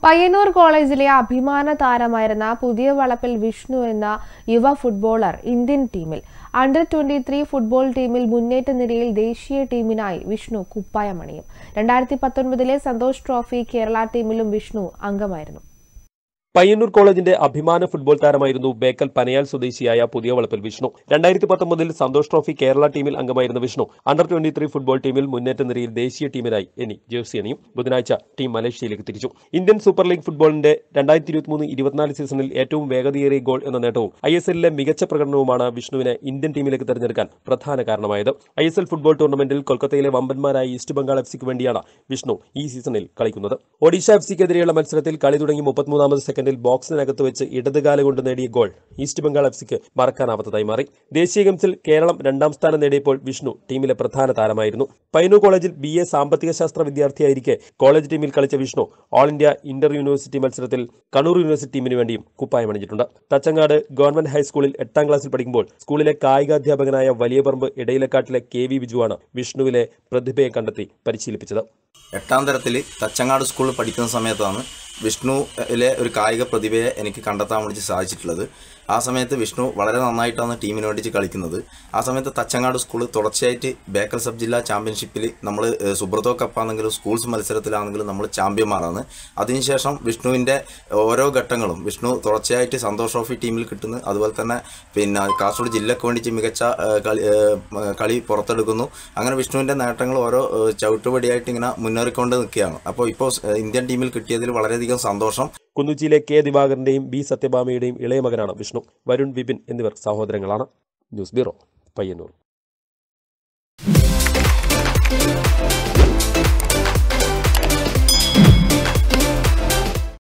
പയ്യന്നൂർ കോളേജിലെ അഭിമാന താരമായിരുന്ന പുതിയ വളപ്പിൽ വിഷ്ണു എന്ന യുവ ഫുട്ബോളർ ഇന്ത്യൻ ടീമിൽ അണ്ടർ ട്വന്റി ത്രീ ഫുട്ബോൾ ടീമിൽ മുന്നേറ്റ നിരയിൽ ദേശീയ ടീമിനായി വിഷ്ണു കുപ്പായമണിയും രണ്ടായിരത്തി പത്തൊൻപതിലെ സന്തോഷ് ട്രോഫി കേരള ടീമിലും വിഷ്ണു അംഗമായിരുന്നു പയ്യന്നൂർ കോളേജിന്റെ അഭിമാന ഫുട്ബോൾ താരമായിരുന്നു ബേക്കൽ പനയാൽ സ്വദേശിയായ പുതിയ വളപ്പിൽ വിഷ്ണു രണ്ടായിരത്തി പത്തൊമ്പതിൽ സന്തോഷ് ട്രോഫി കേരള ടീമിൽ അംഗമായിരുന്ന Vishnu under twenty three football ടീമിൽ മുന്നേറ്റ നിരയിൽ ദേശീയ ടീമിനായി ഇനി ജേഴ്സി അണിയും ബുധനാഴ്ച ടീം മലേഷ്യയിലേക്ക് തിരിച്ചു ഇന്ത്യൻ സൂപ്പർ ലീഗ് ഫുട്ബോളിന്റെ രണ്ടായിരത്തി ഇരുപത്തിമൂന്ന് ഇരുപത്തിനാല് സീസണിൽ ഏറ്റവും വേഗതയേറിയ ഗോൾ എന്ന നേട്ടവും ഐ എസ് എല്ലിലെ മികച്ച പ്രകടനവുമാണ് വിഷ്ണുവിനെ ഇന്ത്യൻ ടീമിലേക്ക് തെരഞ്ഞെടുക്കാൻ പ്രധാന കാരണമായത് ഐ എസ് എൽ ഫുട്ബോൾ ടൂർണമെന്റിൽ കൊൽക്കത്തയിലെ വമ്പന്മാരായ ഈസ്റ്റ് ബംഗാൾ എഫ് സിക്ക് വേണ്ടിയാണ് വിഷ്ണു ഈ സീസണിൽ കളിക്കുന്നത് ഒഡീഷ എഫ് സിക്കെതിരെയുള്ള മത്സരത്തിൽ കളി തുടങ്ങി മുപ്പത്തിമൂന്നാമത് സെക്കൻഡിൽ ബോക്സിനകത്ത് വെച്ച് ഇടതുകാല കൊണ്ട് നേടിയ ഗോൾ ഈസ്റ്റ് ബംഗാൾ എഫ് സിക്ക് മറക്കാനാവാത്തതായി മാറി ദേശീയ ഗെയിംസിൽ കേരളം രണ്ടാം സ്ഥാനം നേടിയപ്പോൾ വിഷ്ണു ടീമിലെ പ്രധാന താരമായിരുന്നു പയ്യന്നൂർ കോളേജിൽ ബി എ സാമ്പത്തിക ശാസ്ത്ര വിദ്യാർത്ഥിയായിരിക്കെ കോളേജ് ടീമിൽ കളിച്ച Vishnu all India inter university മത്സരത്തിൽ കണ്ണൂർ യൂണിവേഴ്സിറ്റി ടീമിന് വേണ്ടിയും കുപ്പായമണിഞ്ഞിട്ടുണ്ട് തച്ചങ്ങാട് ഗവൺമെന്റ് ഹൈസ്കൂളിൽ എട്ടാം ക്ലാസ്സിൽ പഠിക്കുമ്പോൾ സ്കൂളിലെ കായികാധ്യാപകനായ വലിയപറമ്പ് ഇടയിലക്കാട്ടിലെ കെ വി ബിജുവാണ് വിഷ്ണുവിലെ പ്രതിഭയെ കണ്ടെത്തി പരിശീലിപ്പിച്ചത് എട്ടാം തരത്തിൽ തച്ചങ്ങാട് സ്കൂളിൽ പഠിക്കുന്ന സമയത്താണ് വിഷ്ണുവിലെ ഒരു കായിക പ്രതിഭയെ എനിക്ക് കണ്ടെത്താൻ വേണ്ടി സാധിച്ചിട്ടുള്ളത് ആ സമയത്ത് വിഷ്ണു വളരെ നന്നായിട്ടാണ് ടീമിന് വേണ്ടി കളിക്കുന്നത് ആ സമയത്ത് തച്ചങ്ങാട് സ്കൂൾ തുടർച്ചയായിട്ട് ബേക്കൽ സബ് ജില്ലാ ചാമ്പ്യൻഷിപ്പിൽ നമ്മൾ സുബ്രതോ കപ്പാണെങ്കിലും സ്കൂൾസ് മത്സരത്തിലാണെങ്കിലും നമ്മൾ ചാമ്പ്യന്മാരാണ് അതിനുശേഷം വിഷ്ണുവിൻ്റെ ഓരോ ഘട്ടങ്ങളും വിഷ്ണു തുടർച്ചയായിട്ട് സന്തോഷ് ട്രോഫി ടീമിൽ കിട്ടുന്നു അതുപോലെ തന്നെ പിന്നെ കാസർഗോഡ് ജില്ലക്ക് വേണ്ടിയിട്ട് മികച്ച ഏഹ്, കളി ഏഹ്, കളി പുറത്തെടുക്കുന്നു അങ്ങനെ വിഷ്ണുവിൻ്റെ നേട്ടങ്ങൾ ഓരോ ഏഹ്, ചവിട്ടുപടിയായിട്ട് ഇങ്ങനെ മുന്നേറിക്കൊണ്ട് നിൽക്കുകയാണ് അപ്പോൾ ഇപ്പോൾ ഏഹ്, ഇന്ത്യൻ ടീമിൽ കിട്ടിയതിൽ വളരെയധികം സന്തോഷം കുന്നുച്ചിയിലെ കെ ദിവാകരന്റെയും ബി സത്യഭാമയുടെയും ഇളയ മകനാണ് വിഷ്ണു വരുൺ വിപിൻ എന്നിവർ സഹോദരങ്ങളാണ് ന്യൂസ് ബ്യൂറോ പയ്യന്നൂർ